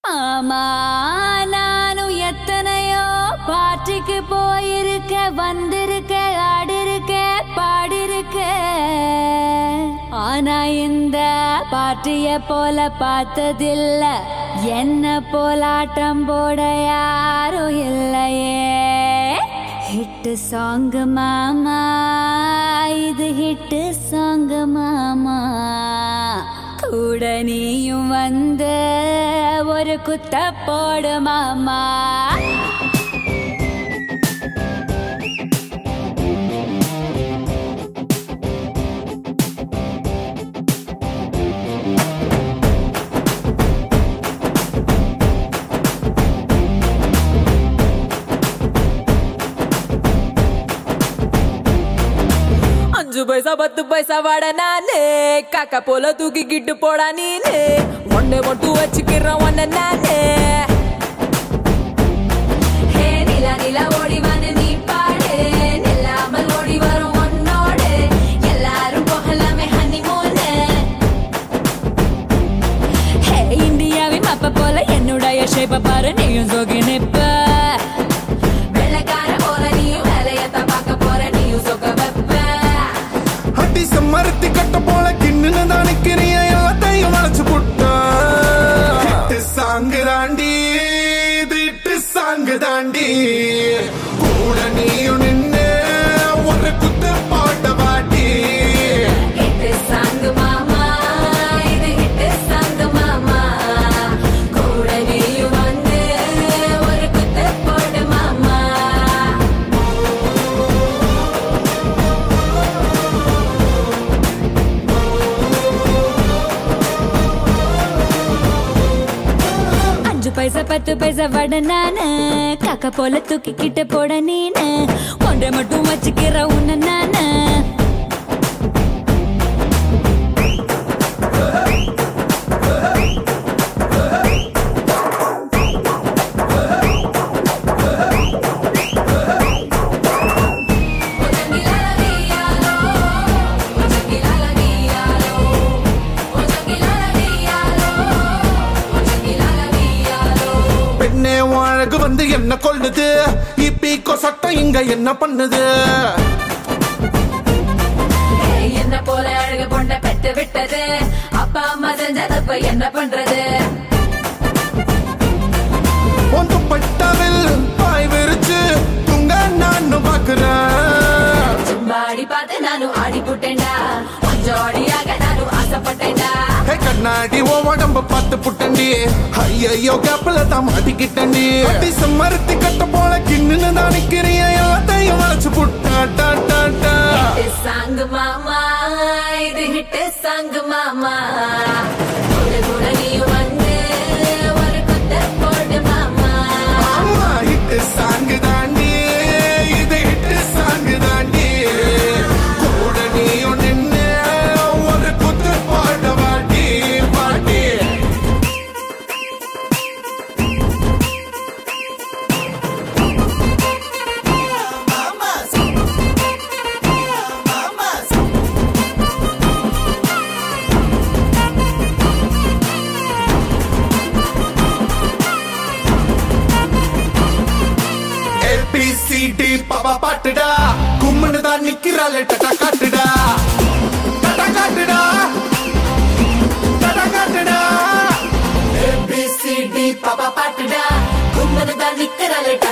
ஆமா நானும் எத்தனையோ பாட்டுக்கு போயிருக்க வந்திருக்க ஆடிருக்க பாடிருக்க ஆனா இந்த பாட்டிய போல பார்த்ததில்ல என்ன போலாட்டம் போட யாரும் இல்லையே ஹிட்டு சாங் மாமா இது ஹிட்டு சாங் மாமா கூட நீயும் வந்து ஒரு குத்த போடு மாமா அஞ்சு பைசா பத்து பைசா வாட நானு காக்கா போல தூக்கிக்கிட்டு போடா நீனு ஒண்ணு மட்டும் வச்சுக்கிறேன் ஒன்ன நானு ஹே நிலா நிலா ஓடி வந்து நீ பாடு நில்லாமல் ஓடி வரும் உன்னோடு எல்லாரும் போகலாமே ஹனிமூனு ஹே இந்தியாவின் மப்ப போல என்னுடைய ஷேப்ப பாரு நீயும் சோகி நிப்ப வெள்ளக்கார போல நீயும் வேலையத்தான் பார்க்க போற நீயும் சொக்க வைப்ப அடி செம்மரத்தி கட்ட போல கிண்ணுன்னு தான் நிக்கிறிய எல்லாத்தையும் வளைச்சு புட்டா சாங்கு தாண்டி இது இட்டு சாங்கு தாண்டி கூட நீயும் நின்னு ஒரு குத்து பாட்ட வாட்டி ஹிட்டு சாங்கு மாமா இது ஹிட்டு சாங்கு மாமா கூட நீயும் வந்து ஒரு குத்து போடு மாமா அஞ்சு பைசா பத்து பைசா வட நானு காக்கா போல தூக்கிக்கிட்டு போட நீனு ஒன்றை மட்டும் வச்சுக்கிற உன்ன நானு பெண்ணே உன் அழகு வந்து என்ன கொள்ளுது இப்பீக்கோ சட்டம் இங்க என்ன பண்ணுது என்ன போல அழகு பொண்ண பெற்று விட்டது அப்பா அம்மா செஞ்சதப்ப என்ன பண்றது உன் துப்பட்டாவில் பாய் விரிச்சு துங்க நானும் பாக்குறேன் சும்மாடி பார்த்து நானும் ஆடி புட்டேன்டா கொஞ்சம் அடியாக நானும் ஆசைப்பட்டேன்டா ஹே கண்ணாடி ஓ உடம்ப பார்த்து புட்டண்டி ஐயோ கேப்பல தான் மாட்டிக்கிட்டண்டி அடி செம்மரத்தி கட்ட போல கிண்ணுன்னு தான் நிக்கிறிய எல்லாத்தையும் வளைச்சு புட்டா டா டா டா ஹிட்டு சாங்கு மாமா இது ஹிட்டு சாங்கு மாமா கூட கூட நீயும் வந்து ஒரு குத்த போடு மாமா அம்மா ஹிட்டு சாங்கு தாண்டி இது ஹிட்டு சாங்கு தாண்டி கூட நீயும் நின்னு ஒரு குத்து பாட வாட்டி பாட்டி ஏபிசிடி பாப்பா பாட்டுடா கும்முன்னு தான் நிக்கிறாளே டட்டா காட்டுடா டட்டா காட்டுடா டட்டா காட்டுடா ஏபிசிடி பாப்பா பாட்டுடா கும்மனு தான் நிக்கிறாளே